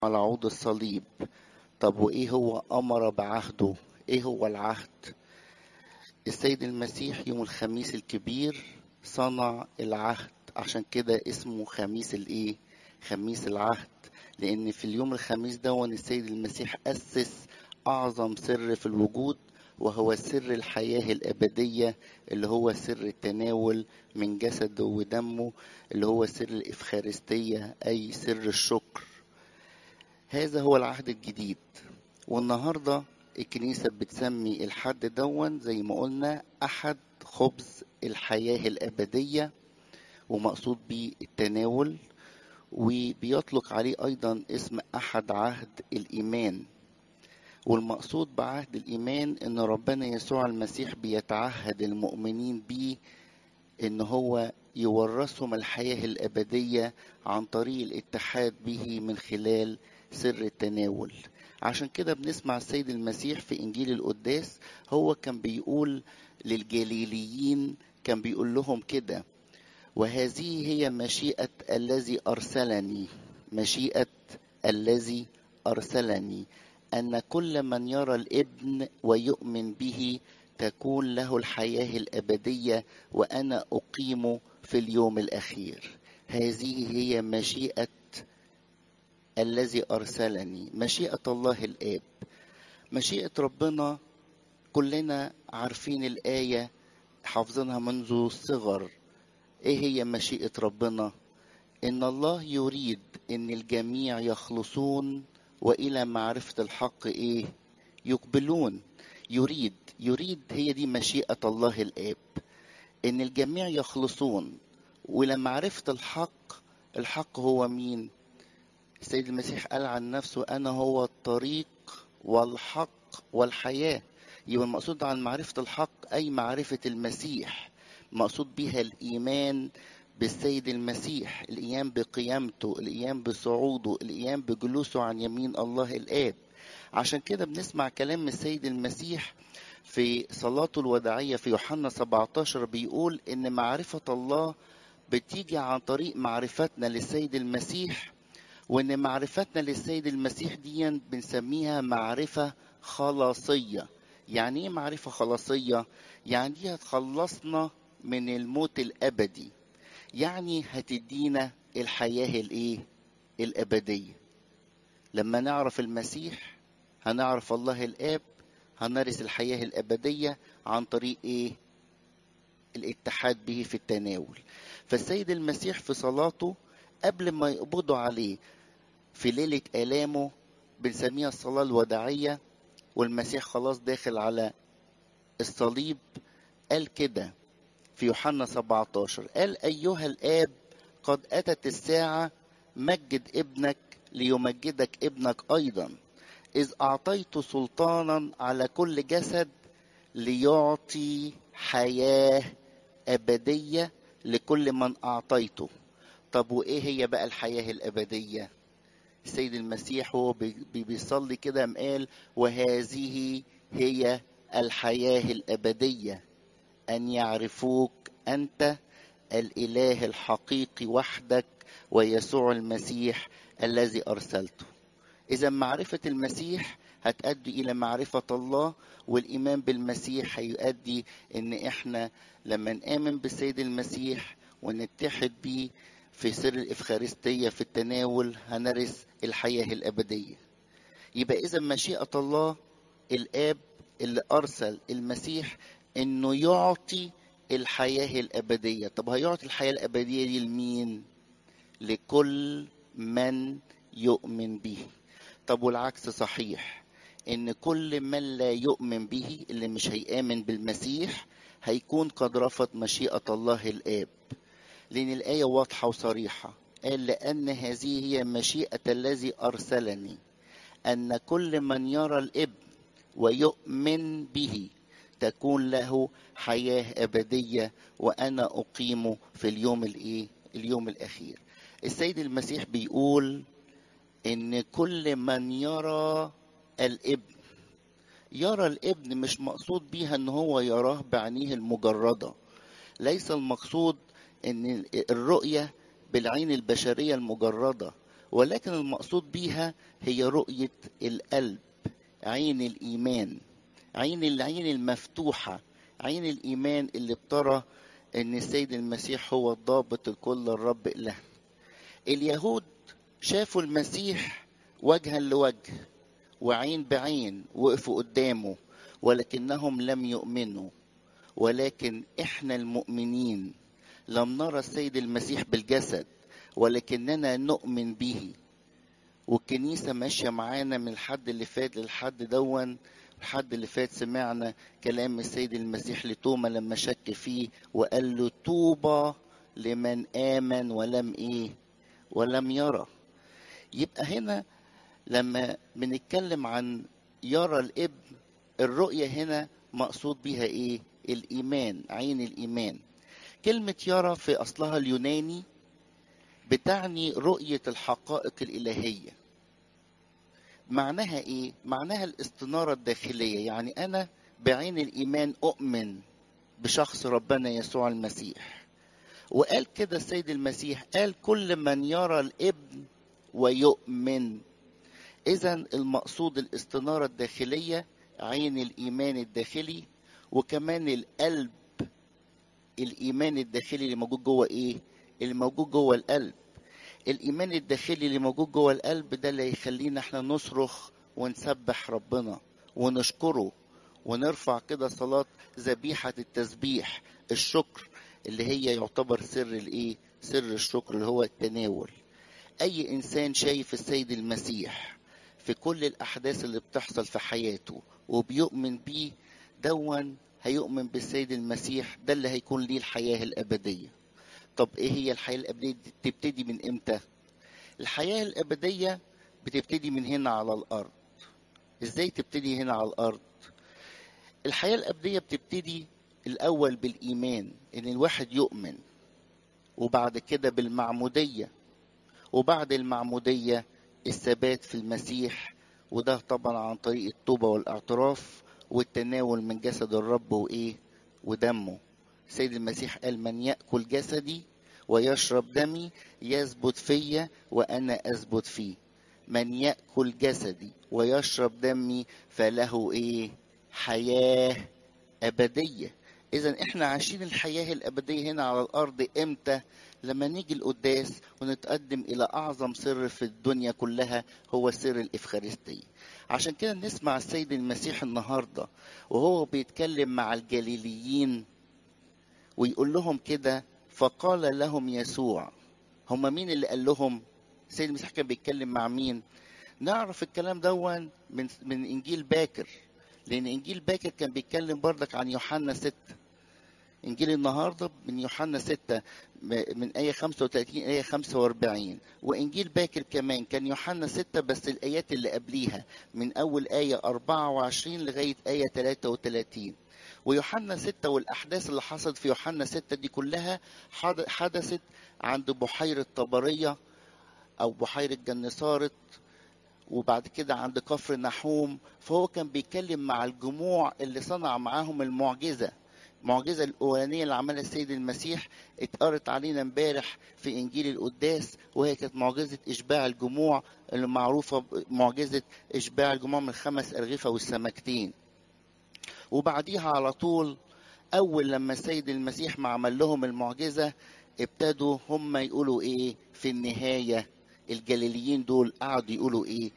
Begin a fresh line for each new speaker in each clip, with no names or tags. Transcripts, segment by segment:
على عود الصليب طب وايه هو امر بعهده ايه هو العهد السيد المسيح يوم الخميس الكبير صنع العهد عشان كده اسمه خميس الايه خميس العهد لان في اليوم الخميس ده السيد المسيح اسس اعظم سر في الوجود وهو سر الحياة الأبدية اللي هو سر التناول من جسده ودمه اللي هو سر الإفخارستية أي سر الشكر هذا هو العهد الجديد والنهاردة الكنيسة بتسمي الحد دون زي ما قلنا أحد خبز الحياة الأبدية ومقصود بيه التناول وبيطلق عليه أيضا اسم أحد عهد الإيمان والمقصود بعهد الإيمان إن ربنا يسوع المسيح بيتعهد المؤمنين بيه إن هو يورثهم الحياة الأبدية عن طريق الاتحاد به من خلال سر التناول عشان كده بنسمع السيد المسيح في إنجيل القداس هو كان بيقول للجليليين كان بيقول لهم كده وهذه هي مشيئة الذي أرسلني مشيئة الذي أرسلني أن كل من يرى الابن ويؤمن به تكون له الحياة الأبدية وأنا أقيم في اليوم الأخير هذه هي مشيئة الذي أرسلني مشيئة الله الآب مشيئة ربنا كلنا عارفين الآية حافظينها منذ الصغر إيه هي مشيئة ربنا إن الله يريد إن الجميع يخلصون والى معرفه الحق ايه يقبلون يريد يريد هي دي مشيئه الله الاب ان الجميع يخلصون والى معرفه الحق الحق هو مين السيد المسيح قال عن نفسه انا هو الطريق والحق والحياه يبقى المقصود عن معرفه الحق اي معرفه المسيح مقصود بها الايمان بالسيد المسيح الايام بقيامته الايام بصعوده الايام بجلوسه عن يمين الله الاب عشان كده بنسمع كلام السيد المسيح في صلاته الوداعية في يوحنا 17 بيقول إن معرفة الله بتيجي عن طريق معرفتنا للسيد المسيح وإن معرفتنا للسيد المسيح دي بنسميها معرفة خلاصية يعني إيه معرفة خلاصية؟ يعني دي هتخلصنا من الموت الأبدي يعني هتدينا الحياة الايه الأبدية لما نعرف المسيح هنعرف الله الآب هنرث الحياة الأبدية عن طريق ايه الاتحاد به في التناول فالسيد المسيح في صلاته قبل ما يقبضوا عليه في ليلة آلامه بنسميها الصلاة الوداعية والمسيح خلاص داخل على الصليب قال كده في يوحنا 17 قال أيها الآب قد أتت الساعة مجد ابنك ليمجدك ابنك أيضا إذ أعطيت سلطانا على كل جسد ليعطي حياة أبدية لكل من أعطيته طب وإيه هي بقى الحياة الأبدية السيد المسيح هو بيصلي كده قال وهذه هي الحياة الأبدية أن يعرفوك أنت الإله الحقيقي وحدك ويسوع المسيح الذي أرسلته إذا معرفة المسيح هتؤدي إلى معرفة الله والإيمان بالمسيح هيؤدي إن إحنا لما نآمن بالسيد المسيح ونتحد بيه في سر الإفخارستية في التناول هنرث الحياة الأبدية يبقى إذا مشيئة الله الآب اللي أرسل المسيح انه يعطي الحياه الابديه طب هيعطي الحياه الابديه دي لمين لكل من يؤمن به طب والعكس صحيح ان كل من لا يؤمن به اللي مش هيامن بالمسيح هيكون قد رفض مشيئه الله الاب لان الايه واضحه وصريحه قال لان هذه هي مشيئه الذي ارسلني ان كل من يرى الابن ويؤمن به تكون له حياة أبدية وأنا أقيم في اليوم الإيه؟ اليوم الأخير. السيد المسيح بيقول إن كل من يرى الابن يرى الابن مش مقصود بيها إن هو يراه بعينيه المجردة. ليس المقصود إن الرؤية بالعين البشرية المجردة ولكن المقصود بيها هي رؤية القلب عين الإيمان عين العين المفتوحة عين الإيمان اللي بترى إن السيد المسيح هو الضابط الكل الرب إله اليهود شافوا المسيح وجها لوجه وعين بعين وقفوا قدامه ولكنهم لم يؤمنوا ولكن احنا المؤمنين لم نرى السيد المسيح بالجسد ولكننا نؤمن به والكنيسة ماشية معانا من الحد اللي فات للحد دون الحد اللي فات سمعنا كلام السيد المسيح لتوما لما شك فيه وقال له طوبى لمن آمن ولم إيه ولم يرى يبقى هنا لما بنتكلم عن يرى الابن الرؤية هنا مقصود بها ايه الايمان عين الايمان كلمة يرى في اصلها اليوناني بتعني رؤية الحقائق الالهية معناها ايه معناها الاستنارة الداخلية يعني انا بعين الايمان اؤمن بشخص ربنا يسوع المسيح وقال كده السيد المسيح قال كل من يرى الابن ويؤمن اذا المقصود الاستنارة الداخلية عين الايمان الداخلي وكمان القلب الايمان الداخلي اللي موجود جوه ايه اللي موجود جوه القلب الايمان الداخلي اللي موجود جوه القلب ده اللي يخلينا احنا نصرخ ونسبح ربنا ونشكره ونرفع كده صلاة ذبيحة التسبيح الشكر اللي هي يعتبر سر الايه سر الشكر اللي هو التناول اي انسان شايف السيد المسيح في كل الاحداث اللي بتحصل في حياته وبيؤمن بيه دون هيؤمن بالسيد المسيح ده اللي هيكون ليه الحياة الأبدية طب إيه هي الحياة الأبدية تبتدي من إمتى الحياة الأبدية بتبتدي من هنا على الأرض إزاي تبتدي هنا على الأرض الحياة الأبدية بتبتدي الأول بالإيمان إن الواحد يؤمن وبعد كده بالمعمودية وبعد المعمودية الثبات في المسيح وده طبعا عن طريق التوبة والاعتراف والتناول من جسد الرب وإيه ودمه سيد المسيح قال من يأكل جسدي ويشرب دمي يثبت فيا وأنا أثبت فيه من يأكل جسدي ويشرب دمي فله إيه حياة أبدية إذا إحنا عايشين الحياة الأبدية هنا على الأرض إمتى؟ لما نيجي القداس ونتقدم إلى أعظم سر في الدنيا كلها هو سر الإفخارستية. عشان كده نسمع السيد المسيح النهاردة وهو بيتكلم مع الجليليين ويقول لهم كده فقال لهم يسوع هم مين اللي قال لهم؟ السيد المسيح كان بيتكلم مع مين؟ نعرف الكلام دون من من إنجيل باكر لأن إنجيل باكر كان بيتكلم بردك عن يوحنا ستة إنجيل النهاردة من يوحنا ستة من آية 35 آية 45 وإنجيل باكر كمان كان يوحنا ستة بس الآيات اللي قبليها من أول آية 24 لغاية آية 33 ويوحنا ستة والأحداث اللي حصلت في يوحنا ستة دي كلها حدثت عند بحيرة طبرية أو بحيرة جنسارت وبعد كده عند كفر نحوم فهو كان بيتكلم مع الجموع اللي صنع معاهم المعجزه المعجزة الأولانية اللي عملها السيد المسيح اتقرت علينا امبارح في إنجيل القداس وهي كانت معجزة إشباع الجموع اللي معروفة معجزة إشباع الجموع من خمس أرغفة والسمكتين وبعديها على طول أول لما السيد المسيح ما عمل لهم المعجزة ابتدوا هم يقولوا إيه في النهاية الجليليين دول قعدوا يقولوا إيه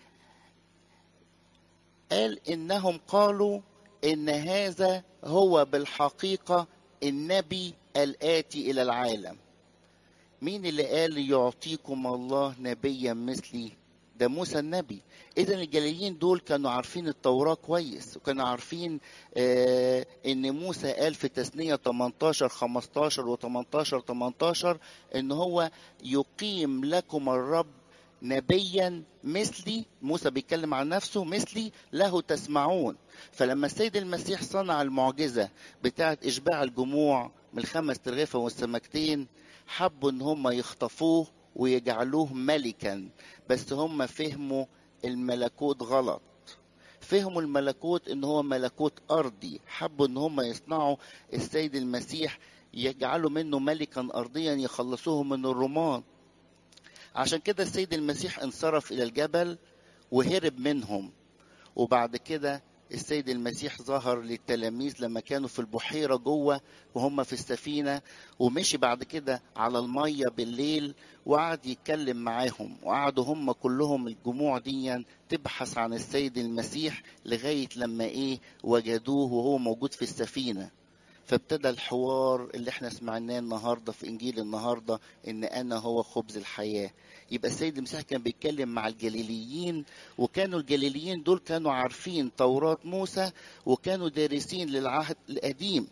قال إنهم قالوا ان هذا هو بالحقيقه النبي الاتي الى العالم مين اللي قال يعطيكم الله نبيا مثلي ده موسى النبي اذا الجليليين دول كانوا عارفين التوراه كويس وكانوا عارفين آه ان موسى قال في تثنيه 18 15 و18 18 ان هو يقيم لكم الرب نبيا مثلي موسى بيتكلم عن نفسه مثلي له تسمعون فلما السيد المسيح صنع المعجزه بتاعه اشباع الجموع من الخمس ترغفه والسمكتين حبوا ان هم يخطفوه ويجعلوه ملكا بس هم فهموا الملكوت غلط فهموا الملكوت ان هو ملكوت ارضي حبوا ان هم يصنعوا السيد المسيح يجعلوا منه ملكا ارضيا يخلصوه من الرومان عشان كده السيد المسيح انصرف الى الجبل وهرب منهم وبعد كده السيد المسيح ظهر للتلاميذ لما كانوا في البحيرة جوه وهم في السفينة ومشي بعد كده على المية بالليل وقعد يتكلم معاهم وقعدوا هم كلهم الجموع دي تبحث عن السيد المسيح لغاية لما ايه وجدوه وهو موجود في السفينة فابتدى الحوار اللي احنا سمعناه النهارده في انجيل النهارده ان انا هو خبز الحياه يبقى السيد المسيح كان بيتكلم مع الجليليين وكانوا الجليليين دول كانوا عارفين توراة موسى وكانوا دارسين للعهد القديم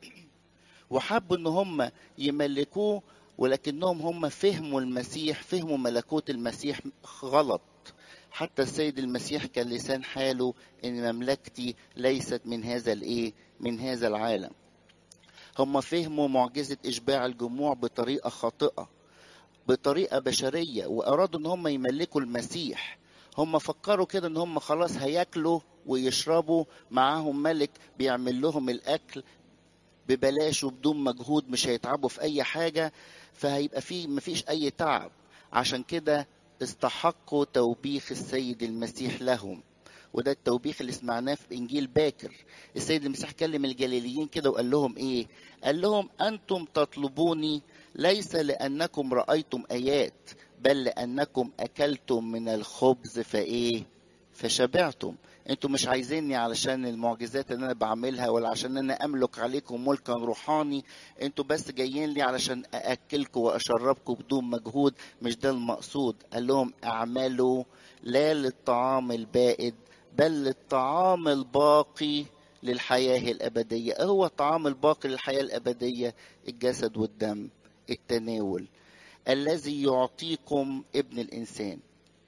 وحبوا ان هم يملكوه ولكنهم هم فهموا المسيح فهموا ملكوت المسيح غلط حتى السيد المسيح كان لسان حاله ان مملكتي ليست من هذا الايه من هذا العالم هم فهموا معجزة إشباع الجموع بطريقة خاطئة بطريقة بشرية وأرادوا إن هم يملكوا المسيح هم فكروا كده إن هم خلاص هياكلوا ويشربوا معاهم ملك بيعمل لهم الأكل ببلاش وبدون مجهود مش هيتعبوا في أي حاجة فهيبقى فيه مفيش أي تعب عشان كده استحقوا توبيخ السيد المسيح لهم وده التوبيخ اللي سمعناه في انجيل باكر السيد المسيح كلم الجليليين كده وقال لهم ايه قال لهم انتم تطلبوني ليس لانكم رايتم ايات بل لانكم اكلتم من الخبز فايه فشبعتم انتوا مش عايزيني علشان المعجزات اللي انا بعملها ولا عشان انا املك عليكم ملكا روحاني انتوا بس جايين لي علشان ااكلكم واشربكم بدون مجهود مش ده المقصود قال لهم اعملوا لا للطعام البائد بل للطعام الباقي للحياة الأبدية هو الطعام الباقي للحياة الأبدية الجسد والدم التناول الذي يعطيكم ابن الإنسان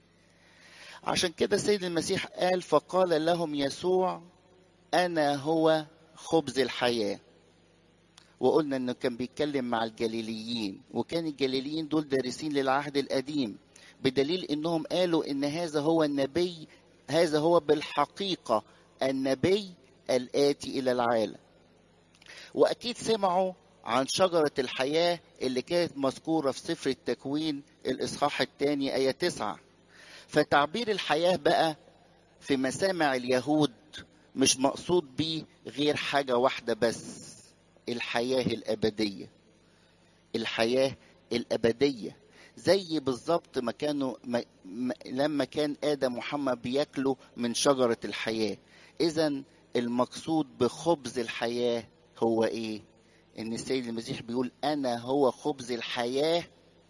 عشان كده السيد المسيح قال فقال لهم يسوع أنا هو خبز الحياة وقلنا انه كان بيتكلم مع الجليليين وكان الجليليين دول دارسين للعهد القديم بدليل انهم قالوا ان هذا هو النبي هذا هو بالحقيقة النبي الآتي إلى العالم وأكيد سمعوا عن شجرة الحياة اللي كانت مذكورة في سفر التكوين الإصحاح الثاني آية تسعة فتعبير الحياة بقى في مسامع اليهود مش مقصود بيه غير حاجة واحدة بس الحياة الأبدية الحياة الأبدية زي بالظبط ما كانوا ما ما لما كان ادم وحواء بياكلوا من شجره الحياه اذا المقصود بخبز الحياه هو ايه ان السيد المسيح بيقول انا هو خبز الحياه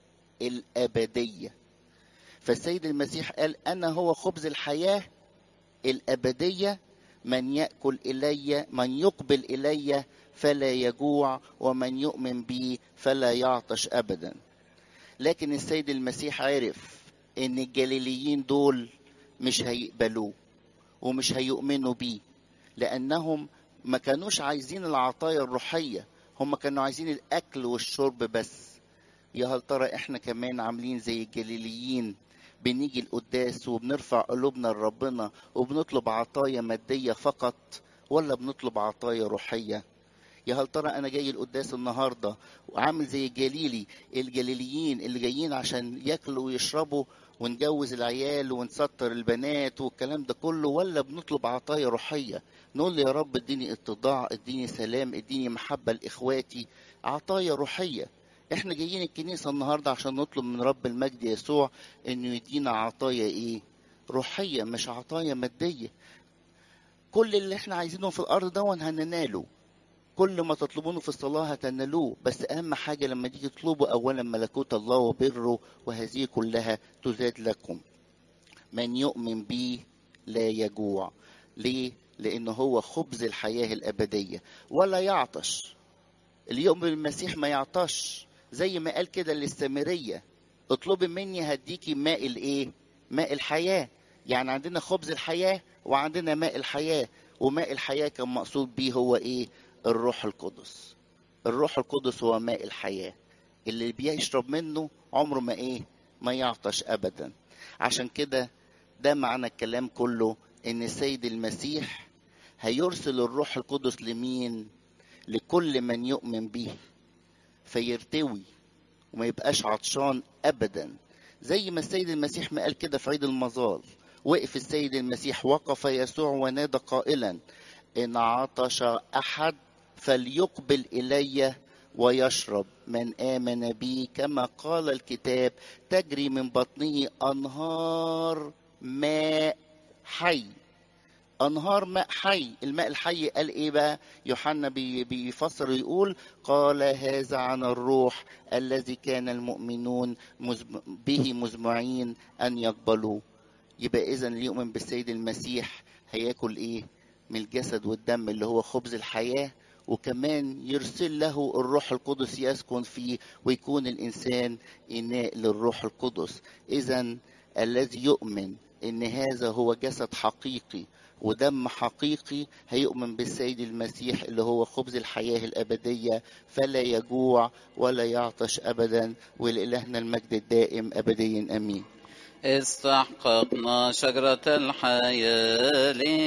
الابديه فالسيد المسيح قال انا هو خبز الحياه الابديه من ياكل الي من يقبل الي فلا يجوع ومن يؤمن بي فلا يعطش ابدا لكن السيد المسيح عرف ان الجليليين دول مش هيقبلوه ومش هيؤمنوا بيه لانهم ما كانوش عايزين العطايا الروحيه هم كانوا عايزين الاكل والشرب بس يا هل ترى احنا كمان عاملين زي الجليليين بنيجي القداس وبنرفع قلوبنا لربنا وبنطلب عطايا ماديه فقط ولا بنطلب عطايا روحيه يا هل ترى انا جاي القداس النهارده وعامل زي الجليلي الجليليين اللي جايين عشان ياكلوا ويشربوا ونجوز العيال ونستر البنات والكلام ده كله ولا بنطلب عطايا روحيه نقول يا رب اديني اتضاع اديني سلام اديني محبه لاخواتي عطايا روحيه احنا جايين الكنيسه النهارده عشان نطلب من رب المجد يسوع انه يدينا عطايا ايه روحيه مش عطايا ماديه كل اللي احنا عايزينه في الارض دون هنناله كل ما تطلبونه في الصلاة هتنالوه بس أهم حاجة لما تيجي تطلبوا أولا ملكوت الله وبره وهذه كلها تزاد لكم من يؤمن بي لا يجوع ليه؟ لأنه هو خبز الحياة الأبدية ولا يعطش اللي يؤمن بالمسيح ما يعطش زي ما قال كده للسامرية اطلبي مني هديكي ماء الايه ماء الحياة يعني عندنا خبز الحياة وعندنا ماء الحياة وماء الحياة كان مقصود بيه هو ايه الروح القدس الروح القدس هو ماء الحياة اللي بيشرب منه عمره ما ايه ما يعطش ابدا عشان كده ده معنى الكلام كله ان السيد المسيح هيرسل الروح القدس لمين لكل من يؤمن به فيرتوي وما يبقاش عطشان ابدا زي ما السيد المسيح ما قال كده في عيد المظال وقف السيد المسيح وقف يسوع ونادى قائلا إن عطش أحد فليقبل إلي ويشرب من آمن بي كما قال الكتاب تجري من بطنه أنهار ماء حي أنهار ماء حي الماء الحي قال إيه بقى يوحنا بي- بيفسر يقول قال هذا عن الروح الذي كان المؤمنون مزم- به مزمعين أن يقبلوه يبقى إذا اللي يؤمن بالسيد المسيح هياكل إيه من الجسد والدم اللي هو خبز الحياة وكمان يرسل له الروح القدس يسكن فيه ويكون الإنسان إناء للروح القدس إذا الذي يؤمن إن هذا هو جسد حقيقي ودم حقيقي هيؤمن بالسيد المسيح اللي هو خبز الحياة الأبدية فلا يجوع ولا يعطش أبدا ولإلهنا المجد الدائم أبديا أمين
استحققنا شجرة الحياة